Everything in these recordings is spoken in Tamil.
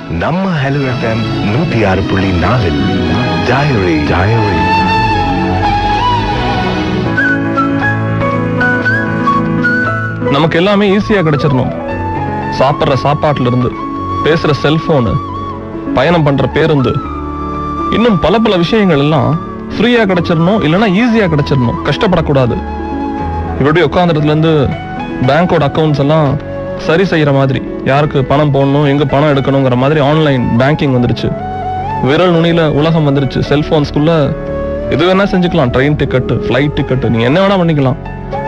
நம்ம ஹலோ எஃப்எம் நூத்தி ஆறு புள்ளி நாலில் டயரி டயரி நமக்கு எல்லாமே ஈஸியா கிடைச்சிடணும் சாப்பிட்ற சாப்பாட்டுல இருந்து பேசுற செல்போனு பயணம் பண்ற பேருந்து இன்னும் பல பல விஷயங்கள் எல்லாம் ஃப்ரீயா கிடைச்சிடணும் இல்லைன்னா ஈஸியா கிடைச்சிடணும் கஷ்டப்படக்கூடாது இப்படி உட்காந்துறதுல இருந்து பேங்கோட அக்கவுண்ட்ஸ் எல்லாம் சரி செய்யற மாதிரி யாருக்கு பணம் போடணும் எங்க பணம் எடுக்கணுங்கிற மாதிரி ஆன்லைன் பேங்கிங் வந்துருச்சு விரல் நுனியில உலகம் வந்துருச்சு செல்போன்ஸ்குள்ள எது வேணா செஞ்சுக்கலாம் ட்ரெயின் டிக்கெட் ஃப்ளைட் டிக்கெட் நீ என்ன வேணா பண்ணிக்கலாம்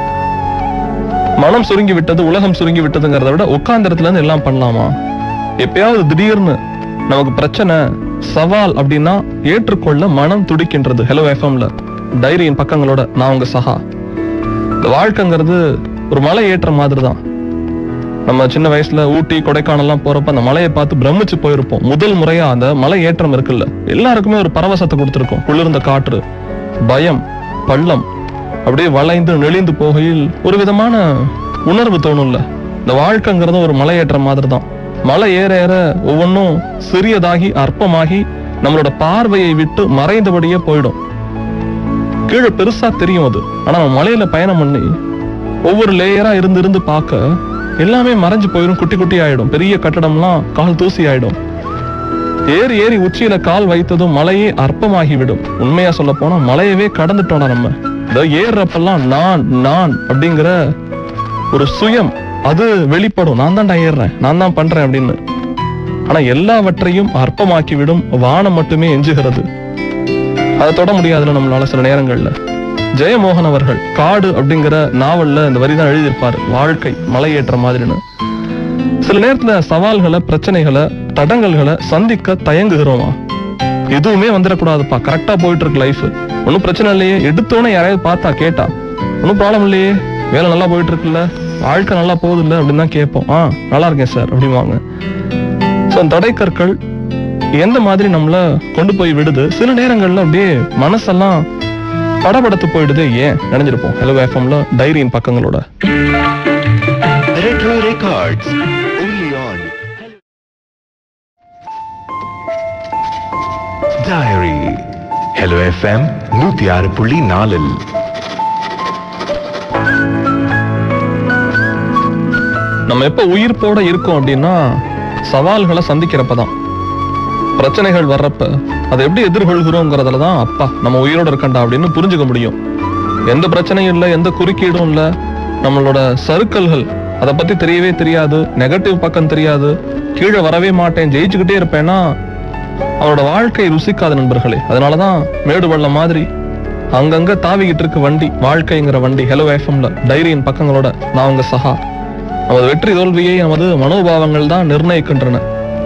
மனம் சுருங்கி விட்டது உலகம் சுருங்கி விட்டதுங்கிறத விட உட்கார்ந்த இடத்துல இருந்து எல்லாம் பண்ணலாமா எப்பயாவது திடீர்னு நமக்கு பிரச்சனை சவால் அப்படின்னா ஏற்றுக்கொள்ள மனம் துடிக்கின்றது ஹலோ எஃப்எம்ல டைரியின் பக்கங்களோட நான் உங்க சஹா இந்த வாழ்க்கைங்கிறது ஒரு மலை ஏற்ற மாதிரி தான் நம்ம சின்ன வயசுல ஊட்டி கொடைக்கானல்லாம் போறப்ப அந்த மலையை பார்த்து பிரமிச்சு போயிருப்போம் முதல் முறையா அந்த மலை ஏற்றம் இருக்குல்ல எல்லாருக்குமே ஒரு பரவசத்தை கொடுத்துருக்கோம் குளிர்ந்த காற்று பயம் பள்ளம் அப்படியே வளைந்து நெளிந்து போகையில் ஒரு விதமான உணர்வு தோணும்ல இந்த வாழ்க்கைங்கிறது ஒரு மலையேற்றம் மாதிரி தான் மலை ஏற ஏற ஒவ்வொன்றும் சிறியதாகி அற்பமாகி நம்மளோட பார்வையை விட்டு மறைந்தபடியே போயிடும் கீழே பெருசா தெரியும் அது ஆனா நம்ம மலையில பயணம் பண்ணி ஒவ்வொரு லேயரா இருந்து இருந்து பார்க்க எல்லாமே மறைஞ்சு போயிடும் குட்டி குட்டி ஆயிடும் பெரிய கட்டடம்லாம் கால் தூசி ஆயிடும் ஏறி ஏறி உச்சியில கால் வைத்ததும் மலையே அற்பமாகிவிடும் உண்மையா சொல்ல போனா மலையவே கடந்துட்டோம்டா நம்ம இந்த ஏறுறப்பெல்லாம் நான் நான் அப்படிங்கிற ஒரு சுயம் அது வெளிப்படும் நான் தான்டா ஏறுறேன் நான் தான் பண்றேன் அப்படின்னு ஆனா எல்லாவற்றையும் அற்பமாக்கி விடும் வானம் மட்டுமே எஞ்சுகிறது அதை தொட முடியாதுல நம்மளால சில நேரங்கள்ல ஜெயமோகன் அவர்கள் காடு அப்படிங்கிற நாவல்ல இந்த வரி தான் எழுதியிருப்பாரு வாழ்க்கை மலையேற்ற மாதிரின்னு சில நேரத்துல சவால்களை பிரச்சனைகளை தடங்கல்களை சந்திக்க தயங்குகிறோமா எதுவுமே வந்துடக்கூடாதுப்பா கரெக்டா போயிட்டு இருக்கு லைஃப் ஒன்றும் பிரச்சனை இல்லையே எடுத்தோன்னே யாரையாவது பார்த்தா கேட்டா ஒன்றும் ப்ராப்ளம் இல்லையே வேலை நல்லா போயிட்டு இருக்குல்ல வாழ்க்கை நல்லா போகுது இல்ல அப்படின்னு தான் கேட்போம் ஆ நல்லா இருக்கேன் சார் அப்படிவாங்க ஸோ தடைக்கற்கள் எந்த மாதிரி நம்மள கொண்டு போய் விடுது சில நேரங்கள்ல அப்படியே மனசெல்லாம் படபடத்து போயிடுது ஏன் நினைஞ்சிருப்போம் ஹலோ எஃப்எம்ல டைரியின் பக்கங்களோட retro records only on diary hello FM நூத்தி ஆறு புள்ளி நாலில் நம்ம எப்ப உயிர்ப்போட இருக்கோம் அப்படின்னா சவால்களை சந்திக்கிறப்பதான் பிரச்சனைகள் வர்றப்ப அதை எப்படி எதிர்கொள்கிறோங்கிறதுல தான் அப்பா நம்ம உயிரோட இருக்கண்டா அப்படின்னு புரிஞ்சுக்க முடியும் எந்த பிரச்சனையும் இல்லை எந்த குறுக்கீடும் இல்லை நம்மளோட சறுக்கல்கள் அதை பத்தி தெரியவே தெரியாது நெகட்டிவ் பக்கம் தெரியாது கீழே வரவே மாட்டேன் ஜெயிச்சுக்கிட்டே இருப்பேன்னா அவனோட வாழ்க்கை ருசிக்காத நண்பர்களே அதனாலதான் மேடு பள்ளம் மாதிரி அங்கங்க தாவிக்கிட்டு இருக்கு வண்டி வாழ்க்கைங்கிற வண்டி ஹலோ எஃப்எம்ல டைரியின் பக்கங்களோட நான் உங்க சஹா நமது வெற்றி தோல்வியை நமது மனோபாவங்கள் தான் நிர்ணயிக்கின்றன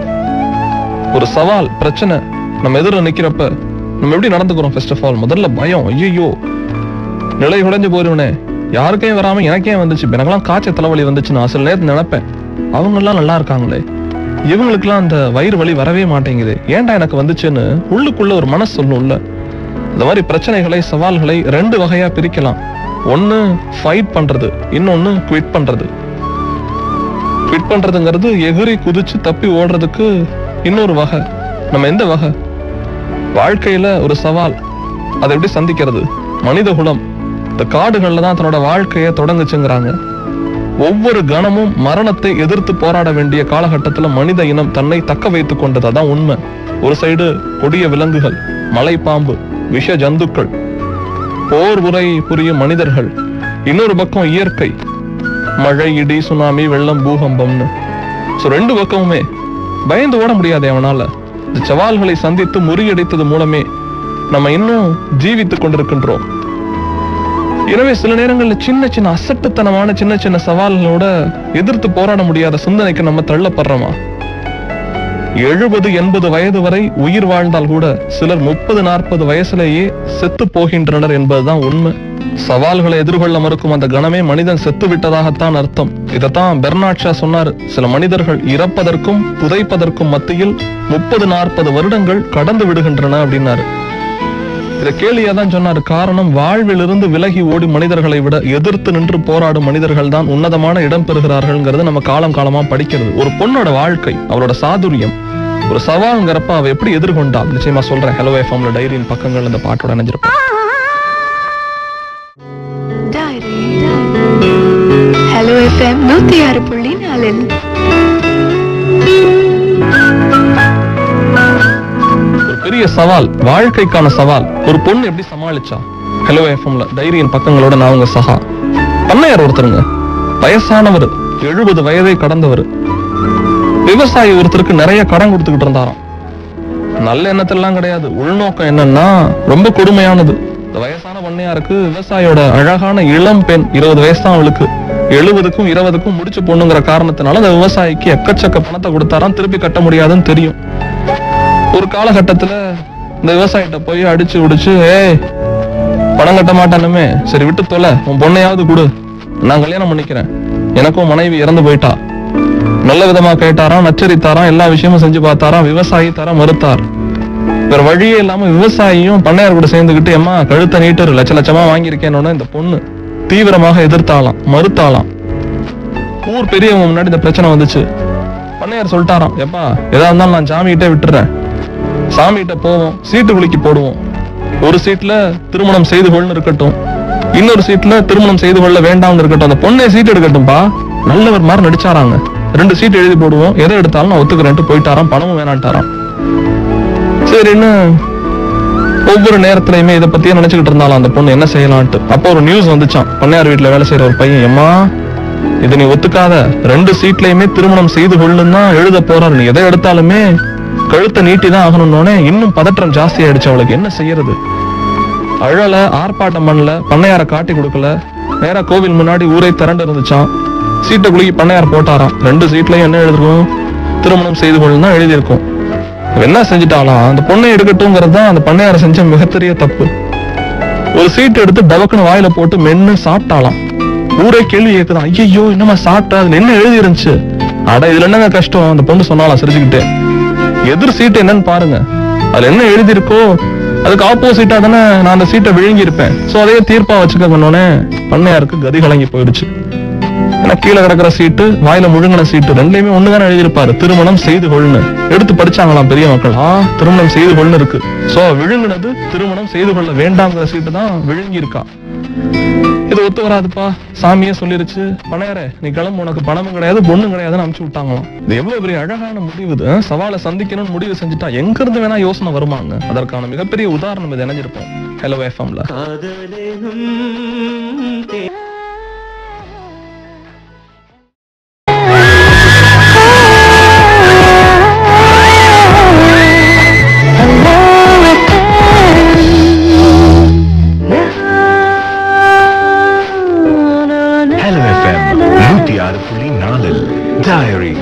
ஒரு சவால் பிரச்சனை நம்ம எதிர நிக்கிறப்ப நம்ம எப்படி நடந்துக்கிறோம் ஃபர்ஸ்ட் ஆஃப் ஆல் முதல்ல பயம் ஐயோ நிலை குடைஞ்சு போயிருவனே யாருக்கே வராம எனக்கே வந்துச்சு இப்ப எனக்கெல்லாம் காய்ச்சல் தலைவலி வந்துச்சு நான் சில நேரத்தில் நினைப்பேன் அவங்க எல்லாம் நல்லா இருக்காங்களே இவங்களுக்குலாம் அந்த வயிறு வலி வரவே மாட்டேங்குது ஏன்டா எனக்கு வந்துச்சுன்னு உள்ளுக்குள்ள ஒரு மனசு சொல்லும்ல இந்த மாதிரி பிரச்சனைகளை சவால்களை ரெண்டு வகையா பிரிக்கலாம் ஒன்னு ஃபைட் பண்றது இன்னொன்னு குவிட் பண்றது குவிட் பண்றதுங்கிறது எகிரி குதிச்சு தப்பி ஓடுறதுக்கு இன்னொரு வகை நம்ம எந்த வகை வாழ்க்கையில ஒரு சவால் அதை எப்படி சந்திக்கிறது மனித குலம் இந்த காடுகள்ல தான் தன்னோட வாழ்க்கைய தொடங்குச்சுங்கிறாங்க ஒவ்வொரு கணமும் மரணத்தை எதிர்த்து போராட வேண்டிய காலகட்டத்துல மனித இனம் தன்னை தக்க வைத்துக் கொண்டது அதான் உண்மை ஒரு சைடு கொடிய விலங்குகள் மலைப்பாம்பு விஷ ஜந்துக்கள் போர் உரை புரியும் மனிதர்கள் இன்னொரு பக்கம் இயற்கை மழை இடி சுனாமி வெள்ளம் பூகம்பம்னு சோ ரெண்டு பக்கமுமே பயந்து ஓட முடியாது அவனால இந்த சவால்களை சந்தித்து முறியடித்தது மூலமே நம்ம இன்னும் ஜீவித்துக் கொண்டிருக்கின்றோம் எனவே சில நேரங்கள்ல சின்ன சின்ன அசட்டுத்தனமான சின்ன சின்ன சவால்களோட எதிர்த்து போராட முடியாத சிந்தனைக்கு நம்ம தள்ளப்படுறோமா எழுபது எண்பது வயது வரை உயிர் வாழ்ந்தால் கூட சிலர் முப்பது நாற்பது வயசுலேயே செத்து போகின்றனர் என்பதுதான் உண்மை சவால்களை எதிர்கொள்ள மறுக்கும் அந்த கணமே மனிதன் செத்து விட்டதாகத்தான் அர்த்தம் இதைத்தான் பெர்னாட் ஷா சொன்னாரு சில மனிதர்கள் இறப்பதற்கும் புதைப்பதற்கும் மத்தியில் முப்பது நாற்பது வருடங்கள் கடந்து விடுகின்றன அப்படின்னாரு இதை கேலியா தான் சொன்னாரு காரணம் வாழ்விலிருந்து விலகி ஓடி மனிதர்களை விட எதிர்த்து நின்று போராடும் மனிதர்கள் தான் உன்னதமான இடம் பெறுகிறார்கள்ங்கிறது நம்ம காலம் காலமா படிக்கிறது ஒரு பொண்ணோட வாழ்க்கை அவளோட சாதுரியம் ஒரு சவால்ங்கிறப்ப அவ எப்படி எதிர்கொண்டா நிச்சயமா சொல்றேன் ஹலோ எஃப்எம்ல டைரியின் பக்கங்கள் இந்த பாட்டோட இணைஞ்சிருப்பேன் டைரி ஹலோ எஃப்எம் நூத்தி ஆறு புள்ளி நாலில் ஒரு பெரிய சவால் வாழ்க்கைக்கான சவால் ஒரு பொண்ணு எப்படி சமாளிச்சா ஹலோ எஃப்எம்ல டைரியின் பக்கங்களோட நான் உங்க சகா பண்ணையார் ஒருத்தருங்க வயசானவர் எழுபது வயதை கடந்தவர் விவசாயி ஒருத்தருக்கு நிறைய கடன் கொடுத்துக்கிட்டு இருந்தாராம் நல்ல எண்ணத்திலாம் கிடையாது உள்நோக்கம் என்னன்னா ரொம்ப கொடுமையானது இந்த வயசான பண்ணையாருக்கு விவசாயியோட அழகான இளம் பெண் இருபது வயசு தான் அவளுக்கு எழுபதுக்கும் இருபதுக்கும் முடிச்சு பொண்ணுங்கிற காரணத்தினால அந்த விவசாயிக்கு எக்கச்சக்க பணத்தை கொடுத்தாராம் திருப்பி கட்ட முடியாதுன்னு தெரியும் ஒரு காலகட்டத்துல இந்த விவசாயிட்ட போய் அடிச்சு உடிச்சு ஏய் பணம் கட்ட மாட்டானுமே சரி விட்டு தொலை உன் பொண்ணையாவது கொடு நான் கல்யாணம் பண்ணிக்கிறேன் எனக்கும் மனைவி இறந்து போயிட்டா நல்ல விதமா கேட்டாராம் நச்சரித்தாராம் எல்லா விஷயமும் செஞ்சு பார்த்தாராம் விவசாயி தர மறுத்தார் வேற வழியே இல்லாம விவசாயியும் பண்ணையார் கூட சேர்ந்துக்கிட்டு எம்மா கழுத்த நீட்டர் லட்ச லட்சமா வாங்கியிருக்கேன்னு இந்த பொண்ணு தீவிரமாக எதிர்த்தாளாம் மறுத்தாளாம் ஊர் பெரியவங்க முன்னாடி இந்த பிரச்சனை வந்துச்சு பண்ணையார் சொல்லிட்டாராம் எப்பா எதா இருந்தாலும் நான் சாமிகிட்டே விட்டுறேன் சாமிகிட்ட போவோம் சீட்டு குலுக்கி போடுவோம் ஒரு சீட்ல திருமணம் செய்து கொள்னு இருக்கட்டும் இன்னொரு சீட்ல திருமணம் செய்து கொள்ள வேண்டாம்னு இருக்கட்டும் அந்த பொண்ணை சீட் எடுக்கட்டும்பா நல்லவர் மாதிரி நடிச்சாராங்க ரெண்டு சீட் எழுதி போடுவோம் எதை எடுத்தாலும் நான் ஒத்துக்கிறேன்ட்டு போயிட்டாராம் பணமும் வேணான்ட்டாராம் சரின்னு ஒவ்வொரு நேரத்திலயுமே இதை பத்தியே நினைச்சுக்கிட்டு இருந்தாலும் அந்த பொண்ணு என்ன செய்யலான்ட்டு அப்போ ஒரு நியூஸ் வந்துச்சான் பண்ணையார் வீட்டுல வேலை செய்யற ஒரு பையன் எம்மா இதை நீ ஒத்துக்காத ரெண்டு சீட்லயுமே திருமணம் செய்து கொள்ளுன்னு தான் எழுத போறாரு நீ எதை எடுத்தாலுமே கழுத்தை நீட்டி தான் ஆகணும்னோடனே இன்னும் பதற்றம் ஜாஸ்தி ஆயிடுச்சு அவளுக்கு என்ன செய்யறது அழல ஆர்ப்பாட்டம் பண்ணல பண்ணையார காட்டி கொடுக்கல நேரா கோவில் முன்னாடி ஊரே திரண்டு இருந்துச்சான் சீட்டை குலுக்கி பண்ணையார் போட்டாராம் ரெண்டு சீட்லயும் என்ன எழுதிருக்கும் திருமணம் செய்து கொள்ளுன்னு தான் எழுதியிருக்கும் இவ என்ன செஞ்சுட்டாலாம் அந்த பொண்ணை எடுக்கட்டும்ங்கிறது தான் அந்த பண்ணையார செஞ்ச மிகப்பெரிய தப்பு ஒரு சீட் எடுத்து டபக்குன்னு வாயில போட்டு மென்னு சாப்பிட்டாலாம் ஊரே கேள்வி கேக்குதான் ஐயோ என்னமா சாப்பிட்டா அதுல என்ன எழுதி இருந்துச்சு அட இதுல என்னங்க கஷ்டம் அந்த பொண்ணு சொன்னாலாம் சிரிச்சுக்கிட்டே எதிர் சீட் என்னன்னு பாருங்க அதுல என்ன எழுதி இருக்கோ அதுக்கு ஆப்போசிட்டா தானே நான் அந்த சீட்டை விழுங்கி இருப்பேன் சோ அதே தீர்ப்பா வச்சுக்கோங்கன்னொன்னே பண்ணையாருக்கு கதி கலங்கி போயிடுச்சு ஏன்னா கீழே கிடக்குற சீட்டு வாயில முழுங்கின சீட்டு ரெண்டுலயுமே ஒண்ணுதானே எழுதியிருப்பாரு திருமணம் செய்து கொள்னு எடுத்து படிச்சாங்களாம் பெரிய மக்கள் ஆ திருமணம் செய்து கொள்னு இருக்கு சோ விழுங்கினது திருமணம் செய்து கொள்ள வேண்டாம்ங்கிற சீட்டு தான் விழுங்கி இருக்கா இது ஒத்து வராதுப்பா சாமியே சொல்லிருச்சு பணையாரே நீ கிளம்பு உனக்கு பணமும் கிடையாது பொண்ணும் கிடையாதுன்னு அனுப்பிச்சு விட்டாங்களாம் இது எவ்வளவு பெரிய அழகான முடிவு இது அஹ்? சவாலை சந்திக்கணும்னு முடிவு செஞ்சுட்டா எங்க இருந்து வேணா யோசனை வருமாங்க அதற்கான மிகப்பெரிய உதாரணம் இது இணைஞ்சிருப்போம் ஹலோ எஃப்எம்ல ஹலோ எஃப்எம் நூத்தி ஆறு புள்ளி நாலில் டயரி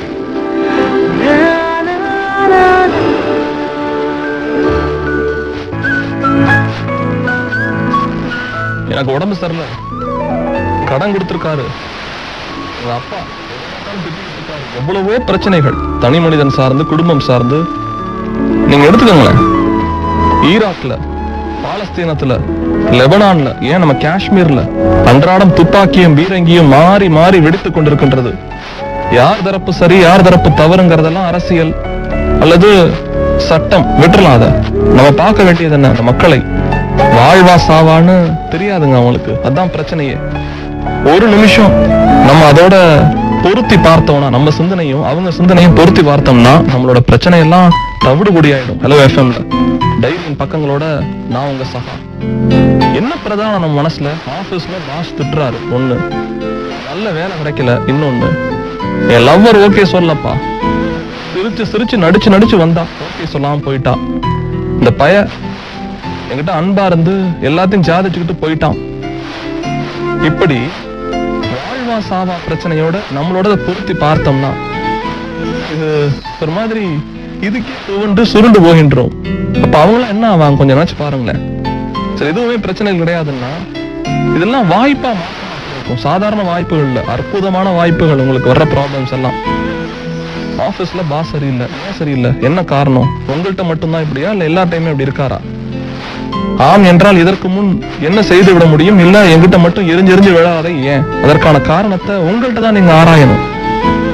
எனக்கு உடம்பு சரியில்லை கடன் கொடுத்திருக்காரு எங்க அப்பா எவ்வளவு திட்டிட்டு இருக்காரு. எவ்வளவோ பிரச்சனைகள் தனி மனிதன் சார்ந்து குடும்பம் சார்ந்து நீங்க எடுத்துக்கோங்களேன் ஈராக்ல பாலஸ்தீனத்துல லெபனான்ல ஏன் நம்ம காஷ்மீர்ல அன்றாடம் துப்பாக்கியும் பீரங்கியும் மாறி மாறி வெடித்துக் கொண்டிருக்கின்றது யார் தரப்பு சரி யார் தரப்பு தவறுங்கிறதெல்லாம் அரசியல் அல்லது சட்டம் விட்டுறலாம் அதை நம்ம பார்க்க வேண்டியது என்ன அந்த மக்களை வாழ்வா சாவான்னு தெரியாதுங்க அவங்களுக்கு அதான் பிரச்சனையே ஒரு நிமிஷம் நம்ம அதோட பொருத்தி பார்த்தோம்னா நம்ம சிந்தனையும் அவங்க சிந்தனையும் பொருத்தி பார்த்தோம்னா நம்மளோட பிரச்சனை எல்லாம் தவிடு ஆயிடும் ஹலோ எஃப்எம்ல டைரியின் பக்கங்களோட நான் உங்க சகா என்ன பிரதானம் நம்ம மனசுல ஆபீஸ்ல பாஸ் திட்டுறாரு ஒண்ணு நல்ல வேலை கிடைக்கல இன்னொன்னு என் லவ்வர் ஓகே சொல்லப்பா சிரிச்சு சிரிச்சு நடிச்சு நடிச்சு வந்தா ஓகே சொல்லாம போயிட்டா இந்த பய என்கிட்ட அன்பா இருந்து எல்லாத்தையும் ஜாதிச்சுக்கிட்டு போயிட்டான் இப்படி வாழ்வா சாவா பிரச்சனையோட நம்மளோட பொருத்தி பார்த்தோம்னா இது ஒரு மாதிரி இதுக்கே துவண்டு சுருண்டு போகின்றோம் அப்ப அவங்களாம் என்ன ஆவாங்க கொஞ்சம் நினைச்சு பாருங்களேன் சரி எதுவுமே பிரச்சனை கிடையாதுன்னா இதெல்லாம் வாய்ப்பா மாற்றமா இருக்கும் சாதாரண வாய்ப்புகள் இல்ல அற்புதமான வாய்ப்புகள் உங்களுக்கு வர்ற ப்ராப்ளம்ஸ் எல்லாம் ஆபீஸ்ல பாஸ் சரியில்லை ஏன் சரியில்லை என்ன காரணம் உங்கள்கிட்ட மட்டும்தான் இப்படியா இல்ல எல்லா டைமே இப்படி இருக்காரா ஆம் என்றால் இதற்கு முன் என்ன செய்து விட முடியும் இல்ல என்கிட்ட மட்டும் எரிஞ்சு எரிஞ்சு விழாதே ஏன் அதற்கான காரணத்தை உங்கள்கிட்ட தான் நீங்க ஆராயணும்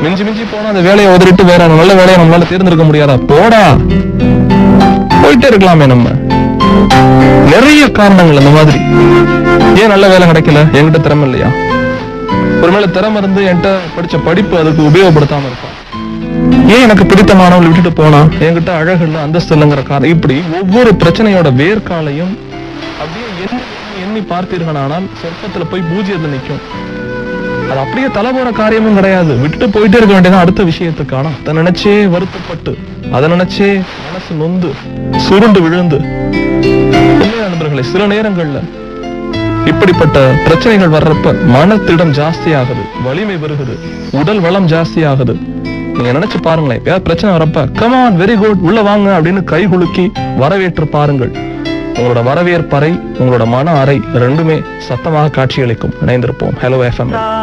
மிஞ்சி மிஞ்சி போனா அந்த வேலையை உதறிட்டு வேற நல்ல வேலையை நம்மளால தேர்ந்தெடுக்க முடியாதா போடா போயிட்டே இருக்கலாமே நம்ம நிறைய காரணங்கள் அந்த மாதிரி ஏன் நல்ல வேலை கிடைக்கல என்கிட்ட திறமை இல்லையா ஒருவேளை திறமை இருந்து என்கிட்ட படிச்ச படிப்பு அதுக்கு உபயோகப்படுத்தாம இருக்கான் ஏன் எனக்கு பிடித்த மாணவர்கள் விட்டுட்டு போனா என்கிட்ட அழகு இல்ல அந்தஸ்து இல்லைங்கிற காரணம் இப்படி ஒவ்வொரு பிரச்சனையோட வேர்க்காலையும் அப்படியே எண்ணி எண்ணி எண்ணி பார்த்தீர்களானால் சொற்பத்துல போய் பூஜ்ஜியத்துல நிக்கும் அது அப்படியே தலை போற காரியமும் கிடையாது விட்டுட்டு போயிட்டே இருக்க வேண்டியதான் அடுத்த விஷயத்துக்கான அதை நினைச்சே வருத்தப்பட்டு அதை நினைச்சே மனசு நொந்து சுருண்டு விழுந்து உண்மையா நண்பர்களே சில நேரங்கள்ல இப்படிப்பட்ட பிரச்சனைகள் வர்றப்ப மனத்திடம் ஜாஸ்தி ஆகுது வலிமை பெருகுது உடல் வளம் ஜாஸ்தி ஆகுது நீங்க நினைச்சு பாருங்களேன் எப்பயாவது பிரச்சனை வரப்ப கமான் வெரி குட் உள்ள வாங்க அப்படின்னு கை குலுக்கி வரவேற்று பாருங்கள் உங்களோட வரவேற்பறை உங்களோட மன அறை ரெண்டுமே சத்தமாக காட்சியளிக்கும் இணைந்திருப்போம் ஹலோ எஃப்எம்